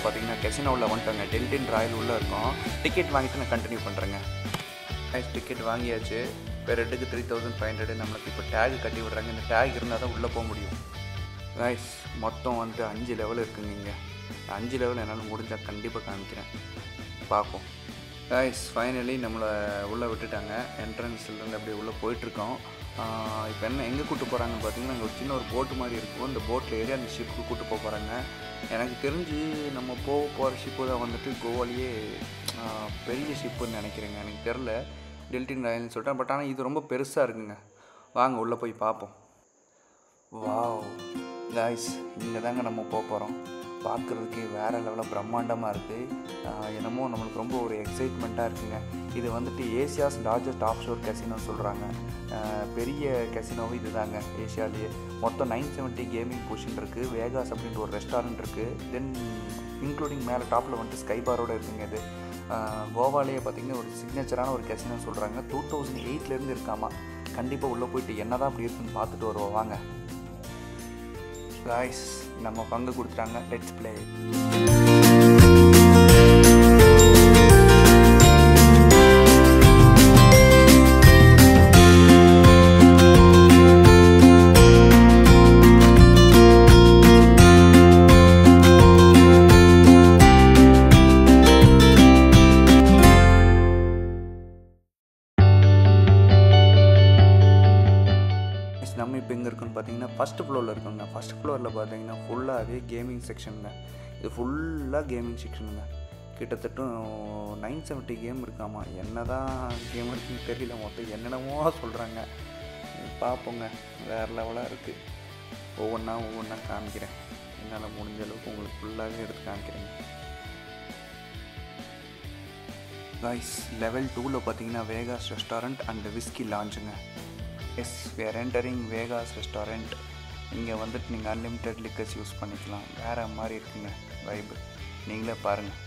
பார்த்தீங்கன்னா கெசினோவில் வந்துட்டாங்க டெல்டின் ராயல் உள்ளே இருக்கும் டிக்கெட் வாங்கிட்டு நான் கண்டினியூ பண்ணுறேங்க டிக்கெட் வாங்கியாச்சு இப்போ ரெட்டுக்கு த்ரீ தௌசண்ட் ஃபைவ் ஹண்ட்ரடு நம்மளுக்கு இப்போ டேக் கட்டி விடுறாங்க இந்த டேக் இருந்தால் தான் உள்ளே போக முடியும் கைஸ் மொத்தம் வந்து அஞ்சு லெவல் இருக்குங்க இங்கே அஞ்சு லெவல் என்னால் முடிஞ்சால் கண்டிப்பாக காமிக்கிறேன் பார்ப்போம் கைஸ் ஃபைனலி நம்மளை உள்ளே விட்டுட்டாங்க என்ட்ரன்ஸ்லேருந்து அப்படியே உள்ளே போயிட்டுருக்கோம் இப்போ என்ன எங்கே கூட்டு போகிறாங்கன்னு பார்த்தீங்கன்னா அங்கே ஒரு சின்ன ஒரு போட்டு மாதிரி இருக்கும் இந்த போட்டில் ஏறி அந்த ஷிப்புக்கு கூட்டு போக போகிறாங்க எனக்கு தெரிஞ்சு நம்ம போக போகிற ஷிப்பு தான் வந்துட்டு கோவாலேயே ஆஹ், பெரிய ஷிப்புன்னு நினைக்கிறேங்க எனக்கு தெரில டெல்டின் ராயல்னு சொல்லிட்டேன் பட் ஆனால் இது ரொம்ப பெருசாக இருக்குங்க வாங்க உள்ளே போய் பார்ப்போம் வாவ் காய்ஸ் இங்கே தாங்க நம்ம போக போகிறோம் பார்க்குறதுக்கு வேறு லெவலில் பிரம்மாண்டமாக இருக்குது என்னமோ நம்மளுக்கு ரொம்ப ஒரு எக்ஸைட்மெண்ட்டாக இருக்குங்க இது வந்துட்டு ஏசியாஸ் லார்ஜஸ்ட் ஆஃப் ஷோர் கெசினோன்னு சொல்கிறாங்க பெரிய கெசினோவும் இது தாங்க ஏஷியாலேயே மொத்தம் நைன் செவன்ட்டி கேமிங் பொசிஷன் இருக்குது வேகாஸ் அப்படின்ற ஒரு ரெஸ்டாரண்ட் இருக்குது தென் இன்க்ளூடிங் மேலே டாப்பில் வந்துட்டு ஸ்கை பாரோட இருக்குங்க இது ஆஹ் கோவாலேயே பார்த்தீங்கன்னா ஒரு சிக்னேச்சரான ஒரு கெசினோ சொல்கிறாங்க டூ தௌசண்ட் எயிட்லேருந்து இருக்காமா கண்டிப்பாக உள்ளே போயிட்டு என்ன தான் அப்படி இருக்குன்னு பார்த்துட்டு வருவோம் வாங்க காய்ஸ் நம்ம பங்கு கொடுத்துட்டாங்க லெட்ஸ் ப்ளே நம்ம இப்போ எங்கே இருக்குன்னு பார்த்தீங்கன்னா ஃபஸ்ட் ஃப்ளோரில் இருக்குங்க ஃபஸ்ட் ஃப்ளோரில் பார்த்தீங்கன்னா ஃபுல்லாகவே கேமிங் செக்ஷனுங்க இது ஃபுல்லாக கேமிங் செக்ஷனுங்க கிட்டத்தட்ட நைன் செவன்ட்டி கேம் இருக்காமா என்ன தான் கேம் இருக்குன்னு தெரியல மொத்தம் என்னென்னமோ சொல்கிறாங்க பார்ப்போங்க வேறு லெவலாக இருக்குது ஒவ்வொன்றா ஒவ்வொன்றா காமிக்கிறேன் என்னால் முடிஞ்ச அளவுக்கு உங்களுக்கு ஃபுல்லாகவே எடுத்து காமிக்கிறேங்க காய்ஸ் லெவல் டூவில் பார்த்தீங்கன்னா வேகாஸ் ரெஸ்டாரண்ட் அண்ட் விஸ்கி லான்ச்சுங்க yes we're entering Vegas restaurant இங்கே வந்துட்டு நீங்கள் அன்லிமிட்டெட் லிக்கர்ஸ் யூஸ் பண்ணிக்கலாம் வேறு மாதிரி இருக்குங்க வைபு நீங்களே பாருங்கள்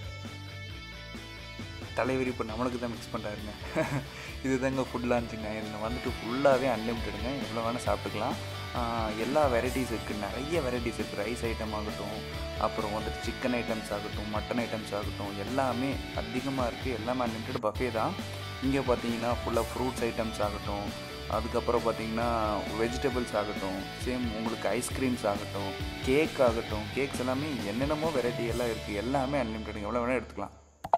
தலைவரி இப்போ நம்மளுக்கு தான் மிக்ஸ் பண்ணுறாருங்க இது தாங்க ஃபுட் லான்ச்சுங்க இதில் வந்துட்டு ஃபுல்லாகவே அன்லிமிட்டடுங்க எவ்வளோ வேணால் சாப்பிட்டுக்கலாம் ஆஹ் எல்லா வெரைட்டிஸ் இருக்குது நிறைய வெரைட்டிஸ் இருக்குது ரைஸ் ஐட்டம் ஆகட்டும் அப்புறம் வந்துட்டு சிக்கன் ஐட்டம்ஸ் ஆகட்டும் மட்டன் ஐட்டம்ஸ் ஆகட்டும் எல்லாமே அதிகமாக இருக்குது எல்லாமே அன்லிமிட்டட் பஃபே தான் இங்கே பார்த்தீங்கன்னா ஃபுல்லாக ஃப்ரூட்ஸ் ஐட்டம்ஸ் ஆகட்டும் அதுக்கப்புறம் பார்த்தீங்கன்னா வெஜிடபிள்ஸ் ஆகட்டும் சேம் உங்களுக்கு ஐஸ்கிரீம்ஸ் ஆகட்டும் கேக் ஆகட்டும் கேக்ஸ் எல்லாமே என்னென்னமோ வெரைட்டி எல்லாம் இருக்குது எல்லாமே அன்லிமிட்டட் எவ்வளோ வேணால் எடுத்துக்கலாம்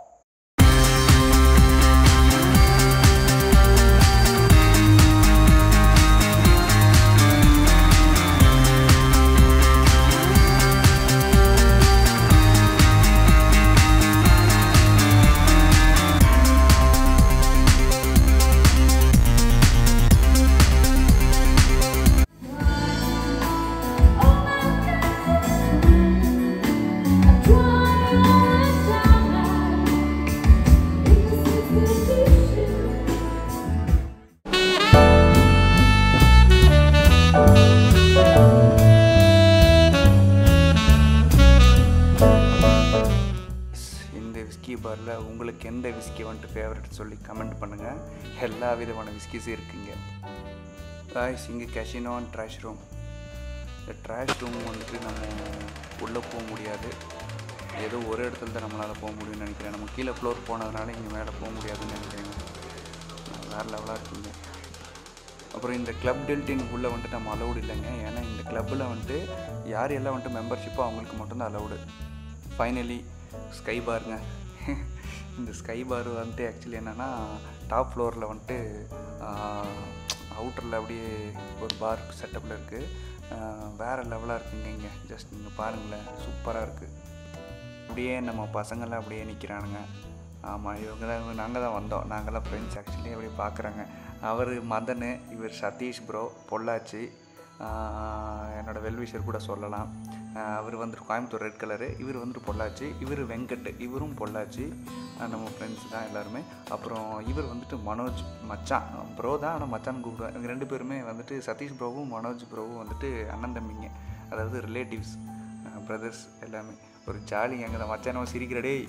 இந்த விஸ்கி பாரில் உங்களுக்கு எந்த விஸ்கி வந்துட்டு ஃபேவரட் சொல்லி கமெண்ட் பண்ணுங்கள் எல்லா விதமான விஸ்கிஸும் இருக்குங்க காய்ஸ் இங்கே கஷினோ அண்ட் ட்ராஷ் ரூம் இந்த ட்ராஷ் ரூம் வந்துட்டு நம்ம உள்ளே போக முடியாது ஏதோ ஒரு இடத்துல தான் நம்மளால் போக முடியும்னு நினைக்கிறேன் நம்ம கீழே ஃப்ளோர் போனதுனால இங்கே மேலே போக முடியாதுன்னு நினைக்கிறேங்க வேறு லெவலாக இருக்குங்க அப்புறம் இந்த கிளப் டெல்டினுக்குள்ளே வந்துட்டு நம்ம அலௌடு இல்லைங்க ஏன்னா இந்த கிளப்பில் வந்துட்டு யார் எல்லாம் வந்துட்டு மெம்பர்ஷிப்போ அவங்களுக்கு மட்டும்தான் அலௌடு ஃபைனலி ஸ்கை பாருங்க இந்த ஸ்கை பார் வந்துட்டு ஆக்சுவலி என்னென்னா டாப் ஃப்ளோரில் வந்துட்டு அவுட்டரில் அப்படியே ஒரு பார் செட்டப்பில் இருக்குது வேறு லெவலாக இருக்குங்க இங்கே ஜஸ்ட் நீங்கள் பாருங்களேன் சூப்பராக இருக்குது அப்படியே நம்ம பசங்களாம் அப்படியே நிற்கிறானுங்க ஆமாம் இவங்க தான் நாங்கள் தான் வந்தோம் நாங்களாம் ஃப்ரெண்ட்ஸ் ஆக்சுவலி அப்படி பார்க்குறாங்க அவர் மதன் இவர் சதீஷ் ப்ரோ பொள்ளாச்சி ஆஹ் என்னோட வெல்விஷர் கூட சொல்லலாம் ஆஹ் அவர் வந்துட்டு கோயம்புத்தூர் ரெட் கலரு இவர் வந்துட்டு பொள்ளாச்சி இவர் வெங்கட் இவரும் பொள்ளாச்சி ஆஹ் நம்ம ஃப்ரெண்ட்ஸ் தான் எல்லாருமே அப்புறம் இவர் வந்துட்டு மனோஜ் மச்சான் ப்ரோ தான் ஆனால் மச்சான் கூப்பிடுவேன் இவங்க ரெண்டு பேருமே வந்துட்டு சதீஷ் ப்ரோவும் மனோஜ் ப்ரோவும் வந்துட்டு அண்ணன் தம்பிங்க அதாவது ரிலேட்டிவ்ஸ் பிரதர்ஸ் எல்லாமே ஒரு ஜாலி எங்கே தான் மச்சான் நம்ம சிரிக்கிற டேய்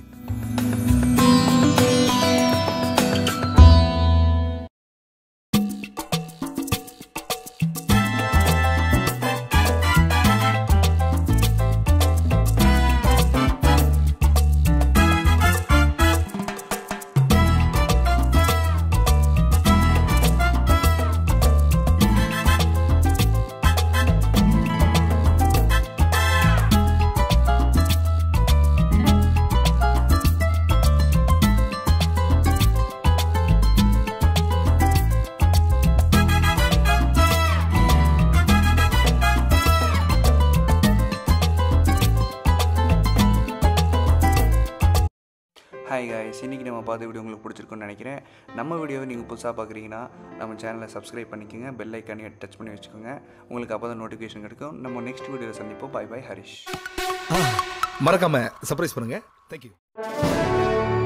கைஸ் இன்றைக்கி நம்ம பார்த்த வீடியோ உங்களுக்கு பிடிச்சிருக்குன்னு நினைக்கிறேன் நம்ம வீடியோவை நீங்கள் புதுசாக பார்க்குறீங்கன்னா நம்ம சேனலை சப்ஸ்கிரைப் பண்ணிக்கோங்க பெல் ஐக்கானே டச் பண்ணி வச்சுக்கோங்க உங்களுக்கு அப்போ தான் நோட்டிஃபிகேஷன் கிடைக்கும் நம்ம நெக்ஸ்ட் வீடியோவில் சந்திப்போம் பை பை ஹரிஷ் மறக்காம சர்ப்ரைஸ் பண்ணுங்க தேங்க்யூ